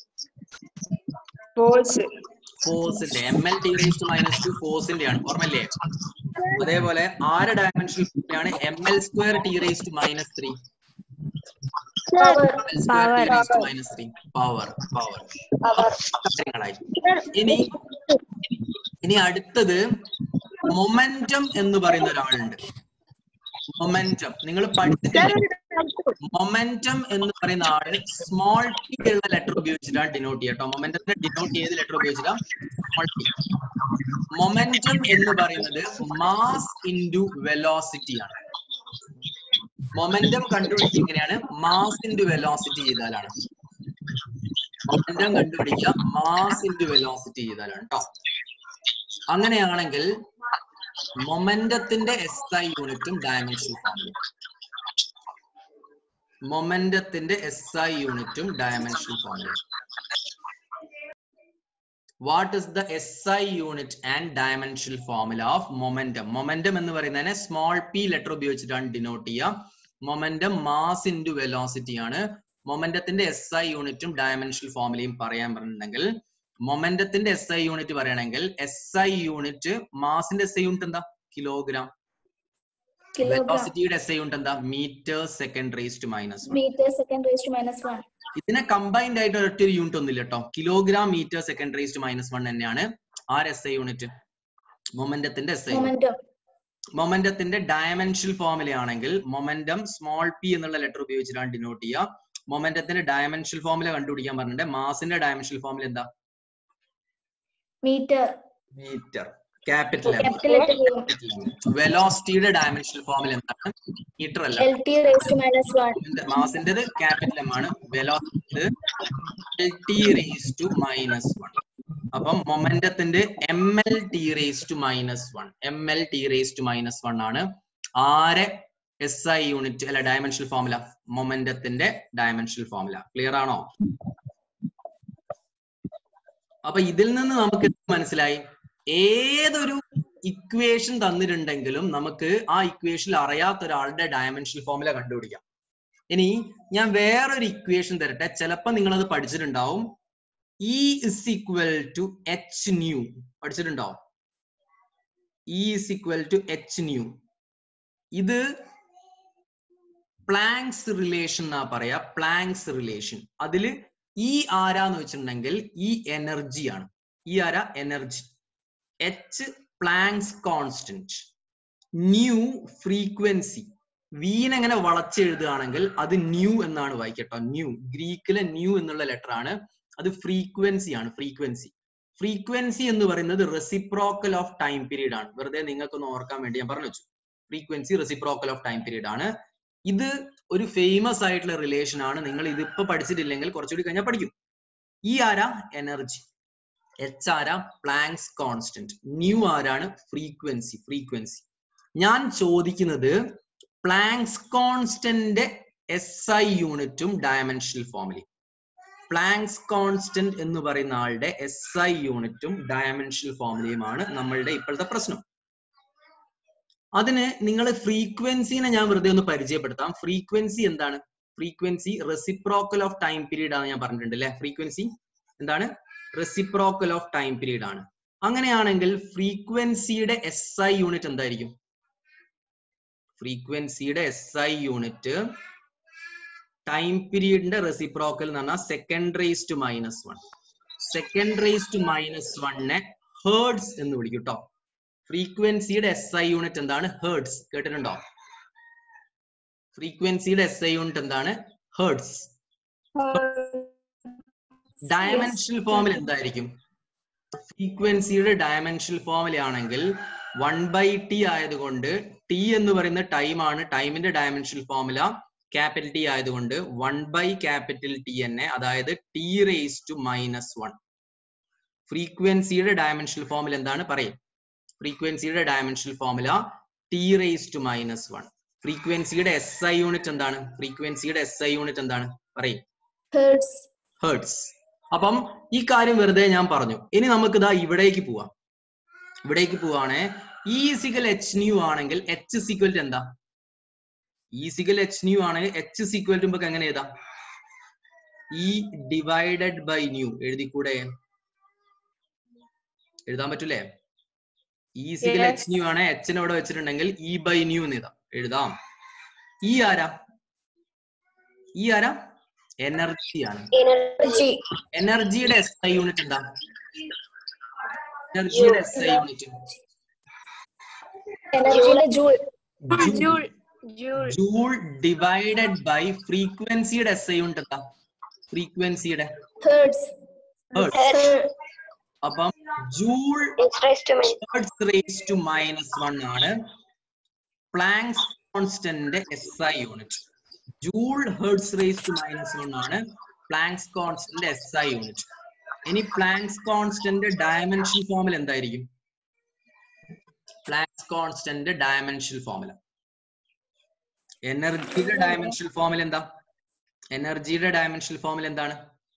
force ഫോഴ്സിന്റെ M L T raise to minus two ഫോഴ്സിന്റെ ആണ് ഓർമ്മല്ലേ അതേപോലെ ആറ് ഡയമെൻഷൻ ആണ് M L square T raise to minus three Power. Square T raise to minus three power power കാര്യങ്ങളായി ഇനി ഇനി അടുത്തത് മൊമെന്റം എന്ന് പറയുന്ന ഒരാളുണ്ട് മൊമെന്റം നിങ്ങൾ പഠിച്ചിട്ടില്ല മൊമെന്റം എന്ന് പറയുന്ന ആള് സ്മോൾ ടി ഉള്ള ലെറ്റർ ഉപയോഗിച്ചിട്ടാണ് ഡിനോട്ട് ചെയ്യുക കേട്ടോ മൊമെന്റത്തിന്റെ ഡിനോട്ട് ചെയ്ത് ലെറ്റർ ഉപയോഗിച്ചിട്ടാ സ്മോൾ ടി മൊമെന്റം എന്ന് പറയുന്നത് മാസ് ഇൻറ്റു വെലോസിറ്റി ആണ് മൊമെന്റം കണ്ടുപിടിക്കുക എങ്ങനെയാണ് മാസ് ഇൻറ്റു വെലോസിറ്റി ചെയ്താലാണ് മൊമെന്റം കണ്ടുപിടിക്കുക മാസ് ഇൻറ്റു വെലോസിറ്റി ചെയ്താലാണ് കേട്ടോ അങ്ങനെയാണെങ്കിൽ മൊമെന്റത്തിന്റെ എസ് ഐ യൂണിറ്റും ഡയമെൻഷൻ ഫോമിലും മൊമെന്റത്തിന്റെ എസ് ഐ യൂണിറ്റും ഡയമെൻഷൻ ഫോമിലും what is the S I unit and dimensional formula of momentum momentum എന്ന് പറയുന്നതിനെ സ്മോൾ പി ലെറ്റർ ഉപയോഗിച്ചിട്ടാണ് ഡിനോട്ട് ചെയ്യുക മൊമെന്റം മാസ് ഇൻറ്റു വെലോസിറ്റി ആണ് മൊമെന്റത്തിന്റെ എസ് ഐ യൂണിറ്റും ഡയമെൻഷണൽ ഫോർമുലയും പറയാൻ പറഞ്ഞിട്ടുണ്ടെങ്കിൽ മൊമെന്റത്തിന്റെ എസ് ഐ യൂണിറ്റ് പറയണമെങ്കിൽ എസ് ഐ യൂണിറ്റ് മാസിന്റെ എസ് ഐ യൂണിറ്റ് എന്താ കിലോഗ്രാം kilogram വെലോസിറ്റിയുടെ എസ് ഐ യൂണിറ്റ് എന്താ meter second raise to minus meter second raised to minus 1 ഇതിനെ കമ്പൈൻഡ് ആയിട്ട് ഒരൊറ്റ ഒരു യൂണിറ്റ് ഒന്നുമില്ല കേട്ടോ kilogram metre second raise to minus one തന്നെയാണ് ആർ എസ് ഐ യൂണിറ്റ് മൊമെന്റത്തിന്റെ എസ് ഐ momentum മൊമെന്റത്തിന്റെ ഡയമെൻഷൽ ഫോർമുല ആണെങ്കിൽ മൊമെന്റം സ്മോൾ പി എന്നുള്ള ലെറ്റർ ഉപയോഗിച്ചിട്ടാണ് ഡിനോട്ട് ചെയ്യുക മൊമെന്റത്തിന്റെ ഡയമെൻഷൽ ഫോർമുല കണ്ടുപിടിക്കാൻ പറഞ്ഞിട്ട് മാസിന്റെ ഡയമെൻഷൽ ഫോർമുല എന്താ meter meter capital capital letter M വെലോസിറ്റിയുടെ ഡയമെൻഷൽ ഫോർമുല എന്താണ് മീറ്റർ അല്ല LT raised to minus 1 മാസിന്റേത് ക്യാപിറ്റൽ എം ആണ് velocity T raise to minus one അപ്പം മൊമെന്റത്തിന്റെ M L T raise to minus one M L T raise to minus one ആണ് ആരെ S I unit അല്ല dimensional formula മൊമെന്റത്തിന്റെ dimensional formula clear ആണോ അപ്പൊ ഇതിൽ നിന്ന് നമുക്ക് എന്ത് മനസ്സിലായി ഏതൊരു ഇക്വേഷൻ തന്നിട്ടുണ്ടെങ്കിലും നമുക്ക് ആ ഇക്വേഷനിൽ അറിയാത്ത ഒരാളുടെ ഡയമെൻഷണൽ ഫോർമുല കണ്ടുപിടിക്കാം ഇനി ഞാൻ വേറൊരു ഇക്വേഷൻ തരട്ടെ ചിലപ്പോ നിങ്ങൾ അത് പഠിച്ചിട്ടുണ്ടാവും E is equal to H nu പഠിച്ചിട്ടുണ്ടോ E is equal to H nu ഇത് പ്ലാങ്സ് റിലേഷൻ എന്നാ പറയാ പ്ലാങ്സ് റിലേഷൻ അതില് ഈ ആരാന്ന് വെച്ചിട്ടുണ്ടെങ്കിൽ ഈ എനർജിയാണ് ഈ ആര energy H Planck's constant nu frequency വീൻ എങ്ങനെ വളച്ചെഴുതുകയാണെങ്കിൽ അത് ന്യൂ എന്നാണ് വായിക്കട്ടോ ന്യൂ ഗ്രീക്കിലെ ന്യൂ എന്നുള്ള ലെറ്റർ ആണ് അത് ഫ്രീക്വൻസി ആണ് ഫ്രീക്വൻസി ഫ്രീക്വൻസി എന്ന് പറയുന്നത് റെസിപ്രോക്കൽ ഓഫ് ടൈം പീരീഡ് ആണ് വെറുതെ നിങ്ങൾക്കൊന്ന് ഓർക്കാൻ വേണ്ടി ഞാൻ പറഞ്ഞു വെച്ചു frequency reciprocal of time period ആണ് ഇത് ഒരു ഫേമസ് ആയിട്ടുള്ള റിലേഷൻ ആണ് നിങ്ങൾ ഇതിപ്പോ പഠിച്ചിട്ടില്ലെങ്കിൽ കുറച്ചുകൂടി കഴിഞ്ഞാൽ പഠിക്കും ഈ ആരാ എനർജി എച്ച് ആരാ പ്ലാങ്സ് കോൺസ്റ്റന്റ് ന്യൂ ആരാണ് ഫ്രീക്വൻസി ഫ്രീക്വൻസി ഞാൻ ചോദിക്കുന്നത് പ്ലാങ്സ് കോൺസ്റ്റന്റ് എസ് ഐ യൂണിറ്റും ഡയമെൻഷണൽ ഫോമിലയും പ്ലാങ്സ് കോൺസ്റ്റന്റ് എന്ന് പറയുന്ന ആളുടെ എസ് ഐ യൂണിറ്റും ഡയമെൻഷണൽ ഫോമിലയുമാണ് നമ്മളുടെ ഇപ്പോഴത്തെ പ്രശ്നം അതിന് നിങ്ങൾ ഫ്രീക്വൻസിനെ ഞാൻ വെറുതെ ഒന്ന് പരിചയപ്പെടുത്താം ഫ്രീക്വൻസി എന്താണ് frequency reciprocal of time period ആണ് ഞാൻ പറഞ്ഞിട്ടുണ്ട് അല്ലെ ഫ്രീക്വൻസി എന്താണ് റെസിപ്രോക്കൽ ഓഫ് ടൈം പീരീഡ് ആണ് അങ്ങനെയാണെങ്കിൽ ഫ്രീക്വൻസിയുടെ എസ് ഐ യൂണിറ്റ് എന്തായിരിക്കും ഫ്രീക്വൻസിയുടെ എസ് ഐ യൂണിറ്റ് ടൈം പീരീഡിന്റെ റെസിപ്രോക്കൽ എന്ന് പറഞ്ഞാൽ second raise to minus one second raise to minus വണ്ണിനെ ഹേർഡ്സ് എന്ന് വിളിക്കും കേട്ടോ ഫ്രീക്വൻസിയുടെ എസ് ഐ യൂണിറ്റ് എന്താണ് ഹേർട്സ് കേട്ടിട്ടുണ്ടോ ഫ്രീക്വൻസിയുടെ എസ് ഐ യൂണിറ്റ് എന്താണ് ഹേർട്സ് ഡയമെൻഷണൽ ഫോമിൽ എന്തായിരിക്കും ഫ്രീക്വൻസിയുടെ ഡയമെൻഷണൽ ഫോമിൽ ആണെങ്കിൽ വൺ ബൈ ടി ആയതുകൊണ്ട് ടി എന്ന് പറയുന്ന ടൈം ആണ് ടൈമിന്റെ ഡയമെൻഷണൽ ഫോമുല ക്യാപിറ്റൽ ടി ആയതുകൊണ്ട് വൺ ബൈ ക്യാപിറ്റൽ ടി തന്നെ അതായത് T raise to minus one ഫ്രീക്വൻസിയുടെ ഡയമെൻഷണൽ ഫോമിൽ എന്താണ് പറയും ഫ്രീക്വൻസിയുടെ dimensional formula T raise to minus one ഫ്രീക്വൻസിയുടെ എസ് ഐ യൂണിറ്റ് എന്താണ് ഫ്രീക്വൻസിയുടെ എസ് ഐ യൂണിറ്റ് എന്താണ് പറയും hertz ഹേർട്സ് അപ്പം ഈ കാര്യം വെറുതെ ഞാൻ പറഞ്ഞു ഇനി നമുക്ക് ഇതാ ഇവിടേക്ക് പോവാം ഇവിടേക്ക് പോവാണേ ഇ സിക്കൽ എച്ച് ന്യൂ ആണെങ്കിൽ എച്ച് സിക്വൽ എന്താ ഇ സിക്കൽ എച്ച് ന്യൂ ആണെങ്കിൽ എച്ച് സിക്വൽ നമുക്ക് എങ്ങനെ എഴുതാം ഇ ഡിവൈഡഡ് ബൈ ന്യൂ എഴുതിക്കൂടെ എഴുതാൻ പറ്റൂലേ E equal Yes. H nu ആണ് എച്ചിനെ ഇവിടെ വെച്ചിട്ടുണ്ടെങ്കിൽ ഇ ബൈ ന്യൂ എന്ന് എഴുതാം എഴുതാം ഈ ആരാ ഈ ആരാ എനർജിയാണ് energy എനർജിയുടെ എസ് ഐ യൂണിറ്റ് എന്താ എനർജിയുടെ എസ് ഐ യൂണിറ്റ് energy ന്റെ joule joule Joule. Joule divided by ഫ്രീക്വൻസിയുടെ എസ് ഐ ഉണ്ട് എന്താ ഫ്രീക്വൻസിയുടെ Hertz. ഹേർട്സ് അപ്പം joule It's raised to minus. Hertz raise to minus one ആണ് Planck's constant S I unit joule hertz raise to minus one ആണ് Planck's constant S I unit ഇനി Planck's constant dimension ഫോമിൽ എന്തായിരിക്കും planks constant dimension ഫോമിൽ എനർജിയുടെ dimension ഫോമിൽ എന്താ എനർജിയുടെ ഡയമെൻഷൻ ഫോമിൽ എന്താണ്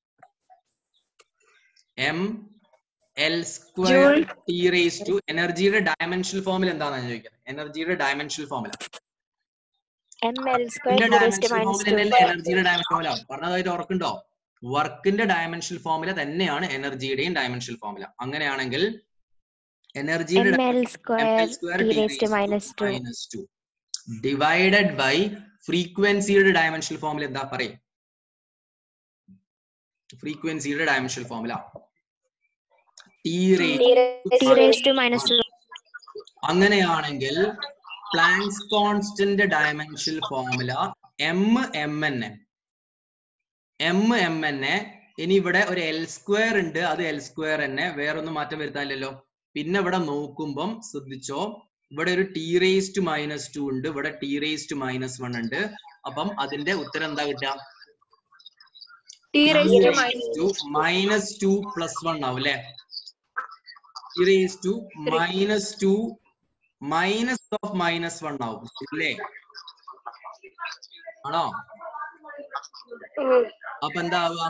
M L square T raise to എനർജിയുടെ ഡയമെൻഷൻ ഫോമിൽ എന്താണെന്ന് ഞാൻ ചോദിക്കുന്നത് എനർജിയുടെ ഡയമെൻഷൻ ഫോമിൽ ml square വർക്കിന്റെ e raised to dimension minus ഫോമിൽ 2. തന്നെയല്ലേ എനർജിയുടെ ഡയമെൻഷൻ ഫോമില പറഞ്ഞതായിട്ട് ഓർക്കുണ്ടോ വർക്കിന്റെ ഡയമെൻഷൻ ഫോമില തന്നെയാണ് എനർജിയുടെയും ഡയമെൻഷൻ ഫോമില അങ്ങനെയാണെങ്കിൽ എനർജിയുടെ ml square e raised to minus 2. Minus two divided by ഫ്രീക്വൻസിയുടെ ഡയമെൻഷൻ ഫോമിൽ എന്താ പറയും ഫ്രീക്വൻസിയുടെ ഡയമെൻഷൻ ഫോമില T t raised to minus 2. അങ്ങനെയാണെങ്കിൽ Planck's constant dimension formula M M N A M M N A ഇനി ഇവിടെ ഒരു എൽ സ്ക്വയർ ഉണ്ട് അത് എൽ സ്ക്വയർ തന്നെ വേറൊന്നും മാറ്റം വരുത്താനില്ലല്ലോ പിന്നെ ഇവിടെ നോക്കുമ്പം ശ്രദ്ധിച്ചോ ഇവിടെ ഒരു T raise to minus two ഉണ്ട് ഇവിടെ T raise to minus one ഉണ്ട് അപ്പം അതിന്റെ ഉത്തരം എന്താ കിട്ടുക t raised to minus two minus two plus one ആവും അല്ലെ T raise to minus two minus of minus one ആവും ഇല്ലേ ആണോ Mm. അപ്പൊ എന്താ ആവുക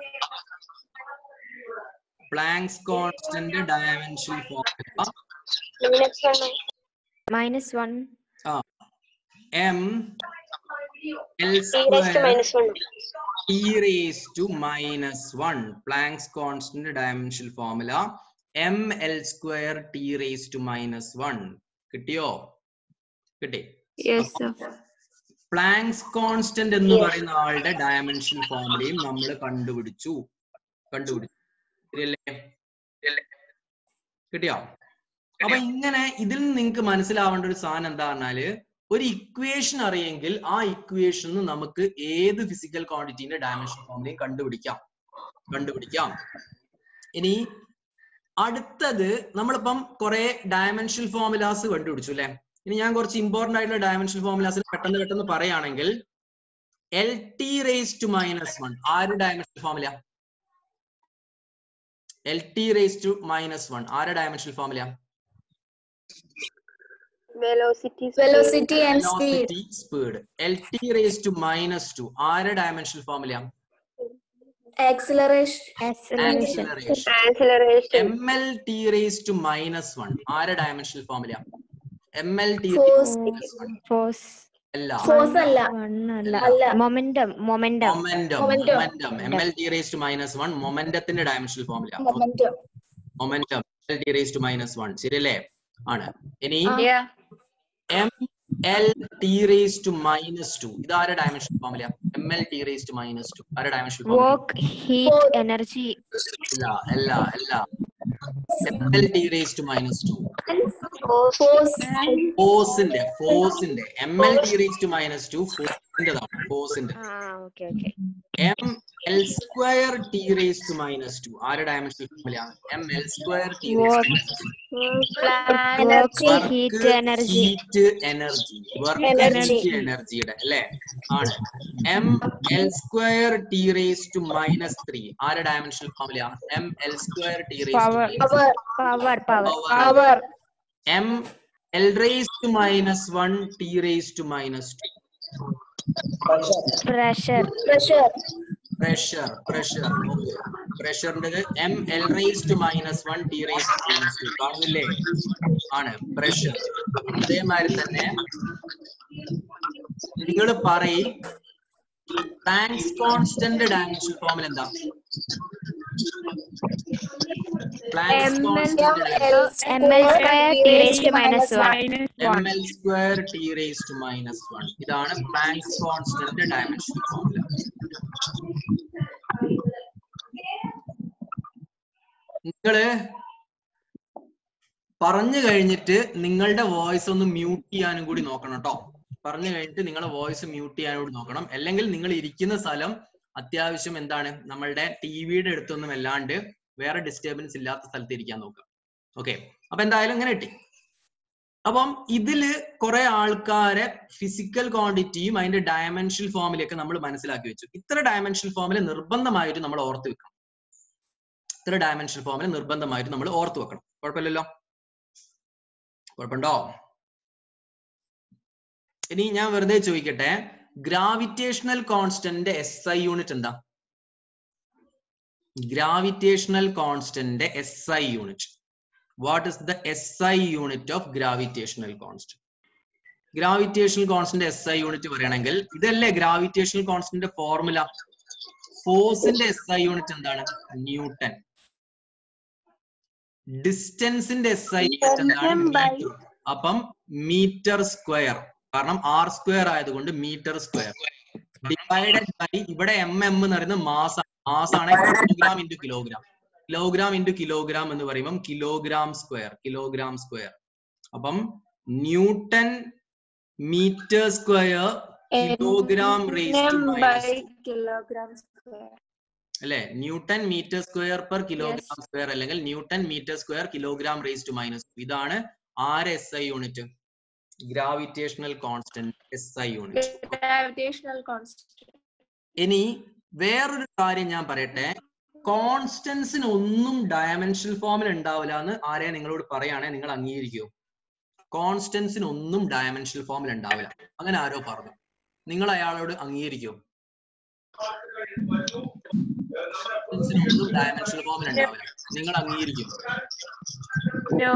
Planck's constant dimension formula Minus one. minus 1. M L T raised to square minus one. T raise to minus one Planck's constant dimension formula M L square T raise to minus one കിട്ടിയോ കിട്ടി Yes, sir. Planck's constant എന്ന് Yes. പറയുന്ന ആളുടെ dimension ഫോർമുലയും നമ്മൾ കണ്ടുപിടിച്ചു കണ്ടുപിടിച്ചു ശരിയല്ലേ ശരിയല്ലേ? കിട്ടിയോ അപ്പൊ ഇങ്ങനെ ഇതിൽ നിന്ന് നിങ്ങൾക്ക് മനസ്സിലാവേണ്ട ഒരു സാധനം എന്താ പറഞ്ഞാല് ഒരു ഇക്വേഷൻ അറിയെങ്കിൽ ആ ഇക്വേഷൻ നമുക്ക് ഏത് ഫിസിക്കൽ ക്വാണ്ടിറ്റീന്റെ ഡയമെൻഷൻ ഫോർമുലയും കണ്ടുപിടിക്കാം കണ്ടുപിടിക്കാം ഇനി അടുത്തത് നമ്മളിപ്പം കുറെ ഡയമെൻഷൻ ഫോർമുലാസ് കണ്ടുപിടിച്ചു അല്ലെ ഇനി ഞാൻ കുറച്ച് ഇമ്പോർട്ടന്റ് ആയിട്ടുള്ള ഡയമെൻഷൻ ഫോർമുലാസിൽ പെട്ടെന്ന് പെട്ടെന്ന് പറയുകയാണെങ്കിൽ L T raise to minus one ആര് dimension formula L T raise to minus one ആരുടെ dimension formula Velocity. speed. Velocity and speed. Velocity speed L T raise to minus two ആരുടെ dimension formula Acceleration. Acceleration. Acceleration Acceleration. M L T raise to minus one ആരുടെ dimension formula M L T Force. Minus one Force. അല്ല Force അല്ല. One അല്ല. അല്ല. Momentum. Momentum. Momentum Momentum. Momentum M L T raise to minus one മൊമെന്റത്തിന്റെ dimension formula Momentum. Momentum L T raise to minus one ശരിയല്ലേ ആണ് ഇനി Yeah. M L T raise to minus two ഇത് ആരുടെ dimension formula M L T raise to minus two ആരുടെ dimension formula Work, heat, Force. energy. അല്ല അല്ല അല്ല M L T raise to minus two Force. Force. ഫോഴ്സിന്റെ ഫോഴ്സിന്റെ M L T raise to minus ടു ഫോഴ്സിന്റെതാണ് ഫോഴ്സിന്റെ Ah, okay, okay. M L square T raise to minus two ആരുടെ dimension formula M L square T Work. Energy. Work, heat, energy. Heat energy work Energy. Energy എനർജിയുടെ അല്ലെ ആണ് M L square T raise to minus three ആരുടെ dimension formula M L square T raise Power. Power. Power, power. Power. M L raise to minus one T raise to minus two Pressure. Pressure. Pressure pressure പ്രഷറിന്റെ M L raise to minus one T raise to minus two കാണുന്നില്ലേ ആണ് pressure അതേമാതിരി തന്നെ നിങ്ങൾ പറയും planks constant dimension ഫോമിൽ എന്താ Planck's constant ml square t raised to minus 1. M L square T raise to minus one ഇതാണ് Planck's constant dimension formula നിങ്ങള് പറഞ്ഞു കഴിഞ്ഞിട്ട് നിങ്ങളുടെ വോയിസ് ഒന്ന് മ്യൂട്ട് ചെയ്യാനും കൂടി നോക്കണം കേട്ടോ പറഞ്ഞു കഴിഞ്ഞിട്ട് നിങ്ങളെ വോയിസ് മ്യൂട്ട് ചെയ്യാനോട് നോക്കണം അല്ലെങ്കിൽ നിങ്ങൾ ഇരിക്കുന്ന സ്ഥലം അത്യാവശ്യം എന്താണ് നമ്മളുടെ ടി വിയുടെ അടുത്തൊന്നും അല്ലാണ്ട് വേറെ ഡിസ്റ്റർബൻസ് ഇല്ലാത്ത സ്ഥലത്ത് ഇരിക്കാൻ നോക്കുക ഓക്കെ അപ്പൊ എന്തായാലും ഇങ്ങനെ കിട്ടി അപ്പം ഇതില് കുറെ ആൾക്കാരെ ഫിസിക്കൽ ക്വാണ്ടിറ്റിയും അതിന്റെ ഡയമെൻഷൽ ഫോമിലൊക്കെ നമ്മൾ മനസ്സിലാക്കി വെച്ചു ഇത്ര ഡയമെൻഷൽ ഫോമിൽ നിർബന്ധമായിട്ട് നമ്മൾ ഓർത്ത് വെക്കണം ഇത്ര ഡയമെൻഷൽ ഫോമിൽ നിർബന്ധമായിട്ട് നമ്മൾ ഓർത്ത് വെക്കണം കുഴപ്പമില്ലല്ലോ കുഴപ്പമുണ്ടോ ഇനി ഞാൻ വെറുതെ ചോദിക്കട്ടെ gravitational constant S I unit എന്താ gravitational constant S I unit what is the S I unit of gravitational constant gravitational constant S I unit പറയുകയാണെങ്കിൽ ഇതല്ലേ ഗ്രാവിറ്റേഷണൽ കോൺസ്റ്റന്റ് ഫോർമുല ഫോഴ്സിന്റെ എസ് ഐ യൂണിറ്റ് എന്താണ് ന്യൂട്ടൺ ഡിസ്റ്റൻസിന്റെ S I unit എന്താണ് metre അപ്പം metre square കാരണം R square ആയതുകൊണ്ട് metre square divided by ഇവിടെ എം എം എന്ന് പറയുന്നത് മാസ് മാസ് ആണ് kilogram into kilogram kilogram into kilogram എന്ന് പറയുമ്പോൾ കിലോഗ്രാം സ്ക്വയർ കിലോഗ്രാം സ്ക്വയർ അപ്പം newton metre square kilogram raise to minus kilogram square. അല്ലെ newton metre square per kilogram square അല്ലെങ്കിൽ newton metre square kilogram raise to minus ഇതാണ് ആർ S I unit gravitational constant S I unit Gravitational constant. ഇനി വേറൊരു കാര്യം ഞാൻ പറയട്ടെ കോൺസ്റ്റൻസിന് ഒന്നും ഡയമെൻഷണൽ ഫോമിൽ ഉണ്ടാവില്ല എന്ന് ആരെയും നിങ്ങളോട് പറയുകയാണെങ്കിൽ നിങ്ങൾ അംഗീകരിക്കുമോ കോൺസ്റ്റൻസിന് ഒന്നും ഡയമെൻഷണൽ ഫോമിൽ ഉണ്ടാവില്ല അങ്ങനെ ആരോ പറഞ്ഞു നിങ്ങൾ അയാളോട് അംഗീകരിക്കുമോ കോൺസ്റ്റൻസിന് ഒന്നും ഡയമെൻഷണൽ ഫോമിൽ ഉണ്ടാവില്ല നിങ്ങൾ അംഗീകരിക്കും No.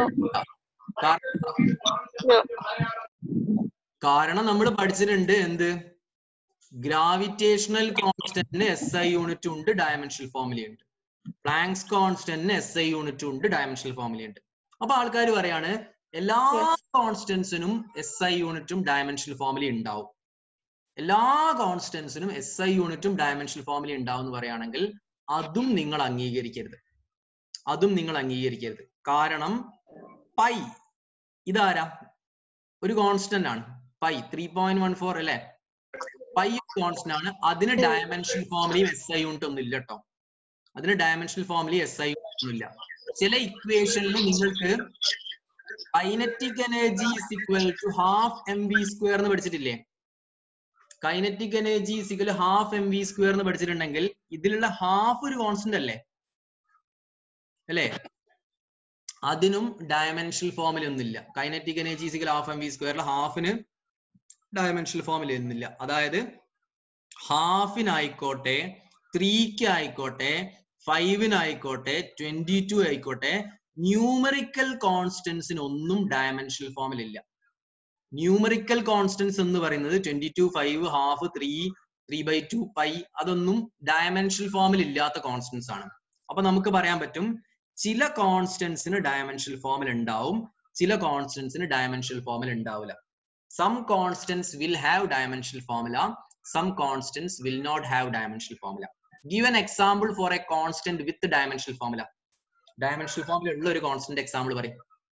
കാരണം നമ്മൾ പഠിച്ചിട്ടുണ്ട് എന്ത് ഗ്രാവിറ്റേഷണൽ കോൺസ്റ്റന്റിന് എസ് ഐ യൂണിറ്റ് ഉണ്ട് ഡയമെൻഷണൽ ഫോമിലി ഉണ്ട് പ്ലാങ്ക്സ് കോൺസ്റ്റന്റിന് എസ് ഐ യൂണിറ്റ് ഉണ്ട് ഡയമെൻഷണൽ ഫോമിലി ഉണ്ട് അപ്പൊ ആൾക്കാർ പറയാണ് എല്ലാ കോൺസ്റ്റൻസിനും എസ് ഐ യൂണിറ്റും ഡയമെൻഷണൽ ഫോമിലി ഉണ്ടാവും എല്ലാ കോൺസ്റ്റൻസിനും എസ് ഐ യൂണിറ്റും ഡയമെൻഷണൽ ഫോമിലി ഉണ്ടാവും എന്ന് പറയുകയാണെങ്കിൽ അതും നിങ്ങൾ അംഗീകരിക്കരുത് അതും നിങ്ങൾ അംഗീകരിക്കരുത് കാരണം പൈ ഇതാരാ ഒരു കോൺസ്റ്റന്റ് ആണ് pi three point one four അല്ലെ പൈ കോൺസ്റ്റന്റ് ആണ് അതിന് ഡയമെൻഷൻ ഫോമിലിയും എസ് ഐ യൂണിറ്റ് ഒന്നും ഇല്ല കേട്ടോ അതിന് dimensional formula S I unit ഒന്നും ഇല്ല ചില ഇക്വേഷനിൽ നിങ്ങൾക്ക് kinetic energy is equal to half M V square എന്ന് പഠിച്ചിട്ടില്ലേ kinetic energy is equal half M V square എന്ന് പഠിച്ചിട്ടുണ്ടെങ്കിൽ ഇതിലുള്ള ഹാഫ് ഒരു കോൺസ്റ്റന്റ് അല്ലേ അല്ലേ അതിനും ഡയമെൻഷണൽ ഫോമിൽ ഒന്നുമില്ല kinetic energy is equal half M V സ്ക്വയറിൽ ഹാഫിന് ഡയമെൻഷണൽ ഫോമിൽ ഒന്നുമില്ല അതായത് ഹാഫിനായിക്കോട്ടെ ത്രീക്ക് ആയിക്കോട്ടെ ഫൈവിനായിക്കോട്ടെ ട്വന്റി ടു ആയിക്കോട്ടെ ന്യൂമറിക്കൽ കോൺസ്റ്റൻസിന് ഒന്നും ഡയമെൻഷണൽ ഫോമിൽ ഇല്ല ന്യൂമറിക്കൽ കോൺസ്റ്റൻസ് എന്ന് പറയുന്നത് twenty two five half three three by two pi അതൊന്നും ഡയമെൻഷണൽ ഫോമിൽ ഇല്ലാത്ത കോൺസ്റ്റൻസ് ആണ് അപ്പൊ നമുക്ക് പറയാൻ പറ്റും ചില കോൺസ്റ്റൻസിന് ഡയമെൻഷണൽ ഫോമിൽ ഉണ്ടാവും ചില കോൺസ്റ്റൻസിന് ഡയമെൻഷണൽ ഫോമിൽ ഉണ്ടാവില്ല some constants will have dimensional formula some constants will not have dimensional formula give an example for a constant with dimensional formula dimensional ഫോമിൽ ഉള്ള ഒരു കോൺസ്റ്റന്റ് എക്സാമ്പിൾ പറയും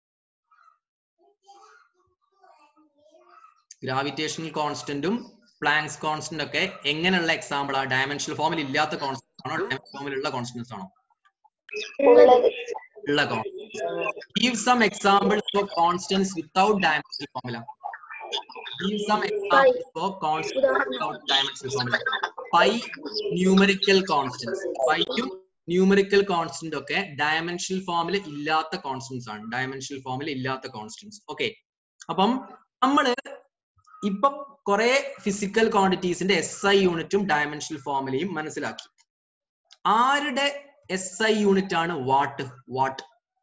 ഗ്രാവിറ്റേഷണൽ കോൺസ്റ്റന്റും പ്ലാങ്സ് കോൺസ്റ്റന്റ് ഒക്കെ എങ്ങനെയുള്ള എക്സാമ്പിൾ ആ ഡയമെൻഷണൽ ഫോമിൽ ഇല്ലാത്ത കോൺസ്റ്റന്റ് ആണോ ഡയമെൻഷണൽ ഫോമിൽ ഉള്ള കോൺസ്റ്റൻസ് ആണോ ഉള്ളത് ഉള്ള give some examples for constants without dimensional formula give some examples for constants without dimensional formula pi numerical constants pi യും ന്യൂമറിക്കൽ കോൺസ്റ്റന്റ് ഒക്കെ ഡയമെൻഷണൽ ഫോമിൽ ഇല്ലാത്ത കോൺസ്റ്റൻസ് ആണ് ഡയമെൻഷണൽ ഫോമിൽ ഇല്ലാത്ത കോൺസ്റ്റൻസ് ഓക്കെ അപ്പം നമ്മള് ഇപ്പൊ കുറെ ഫിസിക്കൽ ക്വാണ്ടിറ്റീസിന്റെ എസ് ഐ യൂണിറ്റും ഡയമെൻഷണൽ ഫോമിലെയും മനസ്സിലാക്കി ആരുടെ എസ് ഐ യൂണിറ്റ് ആണ് വാട്ട് വാട്ട്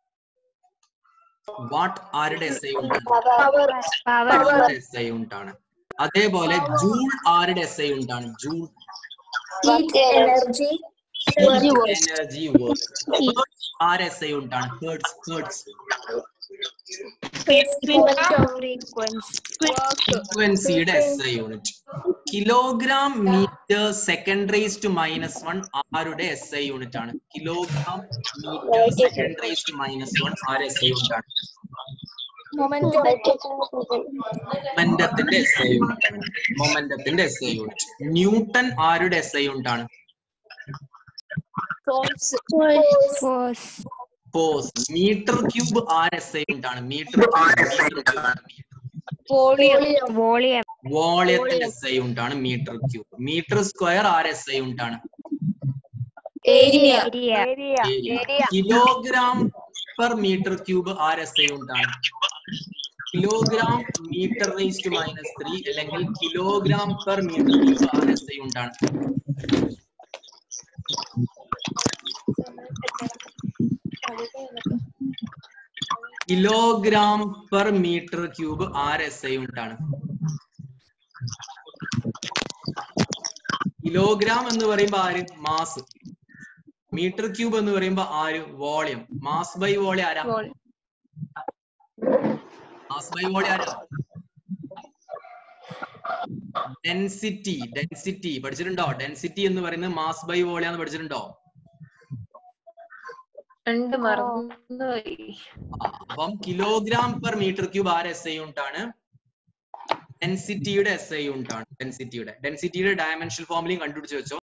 വാട്ട് ആരുടെ S I unit power S I unit ആണ് അതേപോലെ ജൂൾ ആരുടെ എസ് ഐ യൂണിറ്റ് ആണ് joule heat energy energy work ആരുടെ എസ് ഐ യൂണിറ്റ് ആണ് ഹേർട്സ് ഹേർട്സ് ഫ്രീക്വൻസിയുടെ S I unit kilogram metre second raise to minus one ആരുടെ S I unit ആണ് kilogram metre second raise to minus one ആരുടെ S I unit ആണ് momentum മൊമെന്റത്തിന്റെ S I unit മൊമെന്റത്തിന്റെ S I unit newton ആരുടെ S I unit ആണ് force force force metre cube ആർ S I unit ആണ് metre volume volume വോളിയത്തിന്റെ S I unit ആണ് മീറ്റർ ക്യൂബ് മീറ്റർ സ്ക്വയർ ആർ എസ് ഐ യൂണിറ്റ് ആണ് area area kilogram per metre cube ആർ S I unit ആണ് kilogram metre raised minus three അല്ലെങ്കിൽ kilogram per metre cube ആർ S I unit ആണ് kilogram per metre cube ആർ S I unit ആണ് കിലോഗ്രാം എന്ന് പറയുമ്പോ ആര് മാസ് മീറ്റർ ക്യൂബ് എന്ന് പറയുമ്പോ ആര് വോളിയം മാസ് ബൈ വോളിയം ആരാ മാസ് ബൈ വോളിയം ആരാ ഡെൻസിറ്റി ഡെൻസിറ്റി പഠിച്ചിട്ടുണ്ടോ ഡെൻസിറ്റി എന്ന് പറയുന്നത് മാസ് ബൈ വോളിയം എന്ന് പഠിച്ചിട്ടുണ്ടോ രണ്ട് മറന്നുപോയി ആ, അപ്പം കിലോഗ്രാം പെർ മീറ്റർ ക്യൂബ് ആര് എസ് ഐ യൂണിറ്റ് ആണ് ഡെൻസിറ്റിയുടെ എസ് ഐ യൂണിറ്റ് ആണ് ഡെൻസിറ്റിയുടെ ഡെൻസിറ്റിയുടെ ഡയമെൻഷൻ ഫോമിലും കണ്ടുപിടിച്ച് വെച്ചോ